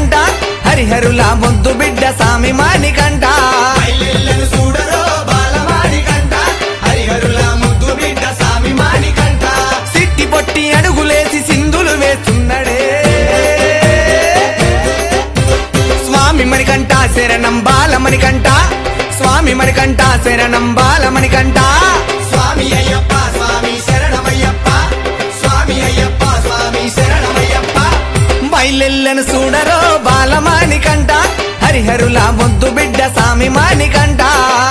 మణికంట హరిహరుల ముద్దు బిడ్డ సామి మణికంట మైలెల్లను చూడరో బాలమాణికంట హరిహరుల ముద్దు బిడ్డ సామి మాణికంట సిట్టి పొట్టి అడుగులేసి సింధులు వేస్తున్నాడే స్వామి మణికంట శరణం బాలమణికంట స్వామి మణికంట శరణం బాలమణికంట స్వామి అయ్యప్ప స్వామి శరణమయ్యప్ప స్వామి అయ్యప్ప స్వామి శరణమయ్యప్ప బయలెల్లను చూడరో బాలమానికంట హరిహరుల ముద్దు బిడ్డ సామి మానికంట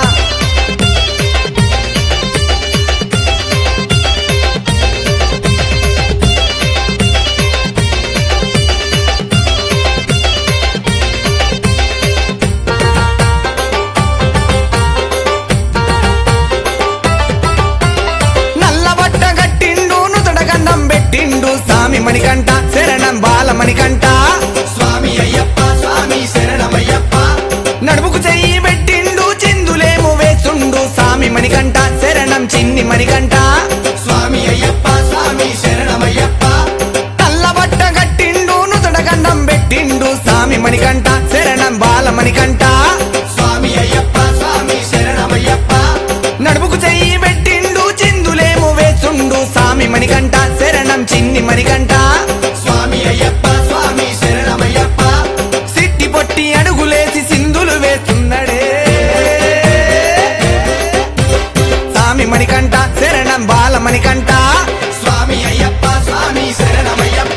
నల్ల బట్ట కట్టిండు నుతడ గంధం పెట్టిండు సామి మణికంట శరణం బాలమణికంట స్వామి అయ్యప్ప స్వామి శరణమయ్యప్ప నడుముకు చెయ్యి పెట్టిండు చిందులేము వేస్తుండు సామి మణికంట శరణం చిన్ని మణికంట స్వామి అయ్యప్ప స్వామి శరణమయ్యప్ప నల్ల బట్ట కట్టిండు నుతడ గంధం పెట్టిండు సామి మణికంట శరణం బాలమణికంట స్వామి అయ్యప్ప స్వామి శరణమయ్యప్ప నడుముకు చెయ్యి పెట్టిండు చిందులేము వేస్తుండు సామి మణికంట శరణం చిన్ని మణికంట స్వామి అయ్యప్ప స్వామి శరణమయ్యప్ప సిట్టి పొట్టి అడుగులేసి సింధులు వేస్తున్నాడే సామి మణికంట శరణం బాలమణికంట స్వామి అయ్యప్ప స్వామి శరణమయ్యప్ప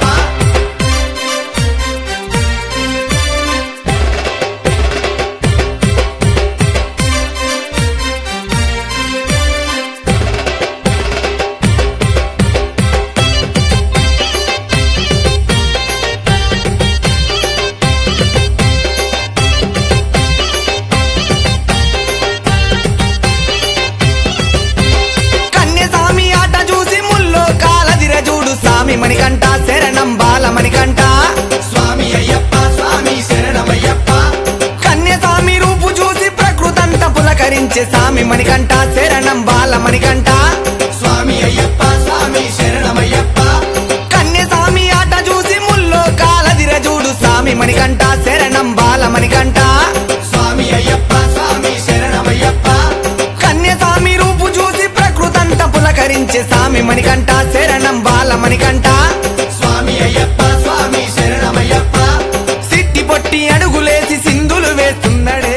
కన్య సామి ఆట చూసి ముల్లో కాలదిర చూడు సామి మణికంట శరణం బాలమణికంట స్వామి అయ్యప్ప స్వామి శరణమయ్యప్ప కన్య సామి రూపు చూసి ప్రకృతంత పులకరించే సామి మణికంట శరణం బాలమణికంట స్వామి అయ్యప్ప స్వామి శరణమయ్యప్ప కన్య సామి ఆట చూసి ముల్లో కాలదిర చూడు సామి మణికంట శరణం బాలమణికంట స్వామి అయ్యప్ప స్వామి శరణమయ్యప్ప కన్య సామి రూపు చూసి ప్రకృతంత పులకరించే సామి మణికంట శరణం బాలమణికంట స్వామి అయ్యప్ప స్వామి శరణమయ్యప్ప సిట్టి పొట్టి అడుగులేసి సింధులు వేస్తున్నాడే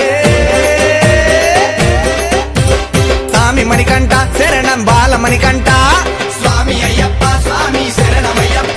సామి మణికంట శరణం బాలమణికంట స్వామి అయ్యప్ప స్వామి శరణమయ్యప్ప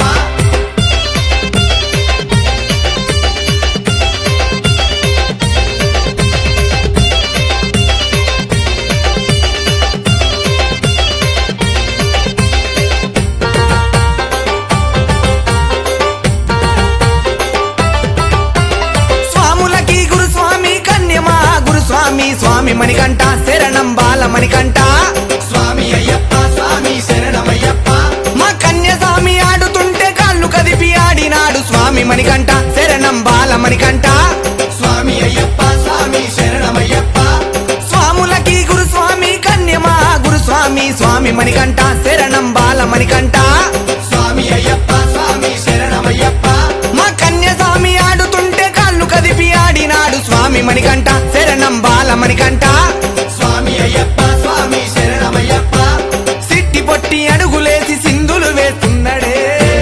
స్వాములకి గురుస్వామి కన్యమా గురుస్వామి స్వామి మణికంట శరణం బాలమణికంట స్వామి అయ్యప్ప స్వామి శరణమయ్యప్ప మా కన్య స్వామి ఆడుతుంటే కాళ్ళు కదిపి ఆడినాడు స్వామి మణికంట శరణం బాలమణికంట స్వామి అయ్యప్ప స్వామి శరణమయ్యప్ప స్వాములకి గురుస్వామి కన్యమా గురుస్వామి స్వామి మణికంట శరణం బాలమణికంట స్వామి అయ్యప్ప స్వామి శరణమయ్యప్ప మా కన్య స్వామి ఆడుతుంటే కాళ్ళు కదిపి ఆడినాడు స్వామి మణికంట శరణం బాలమణికంట స్వామి అయ్యప్ప స్వామి శరణమయ్యప్ప సిట్టి పొట్టి అడుగులేసి సింధులు వేస్తున్నాడే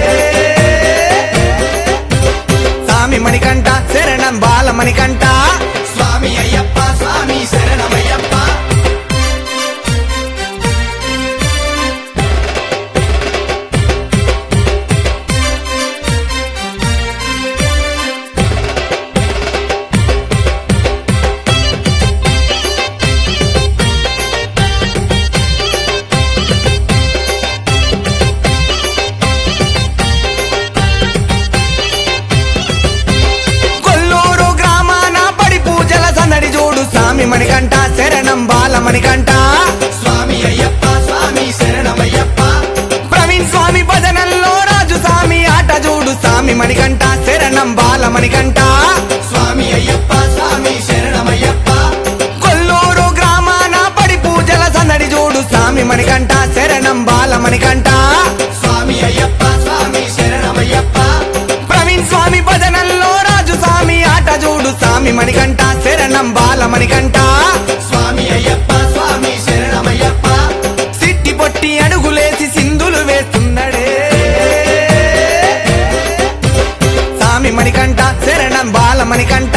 స్వామి మణికంట శరణం బాలమణికంట స్వామి అయ్యప్ప స్వామి శరణమయ్యప్ప కొల్లూరు గ్రామాన పడి పూజల సందడి చూడు స్వామి మణికంట శరణం బాలమణికంట స్వామి అయ్యప్ప స్వామి శరణమయ్యప్ప ప్రవీణ్ స్వామి భజనల్లో రాజు స్వామి ఆట చూడు స్వామి మణికంట శరణం బాలమణికంట స్వామి అయ్యప్ప స్వామి శరణమయ్యప్ప కొల్లూరు గ్రామాన పడి పూజల సందడి చూడు స్వామి మణికంట శరణం బాలమణికంట స్వామి అయ్యప్ప స్వామి శరణమయ్యప్ప ప్రవీణ్ స్వామి భజనల్లో రాజు స్వామి మణికంఠ స్వామి అయ్యప్ప స్వామి శరణమయ్యప్ప సిట్టి పొట్టి అడుగులేసి సింధులు వేస్తున్నాడే సామి మణికంఠ శరణం బాల మణికంఠ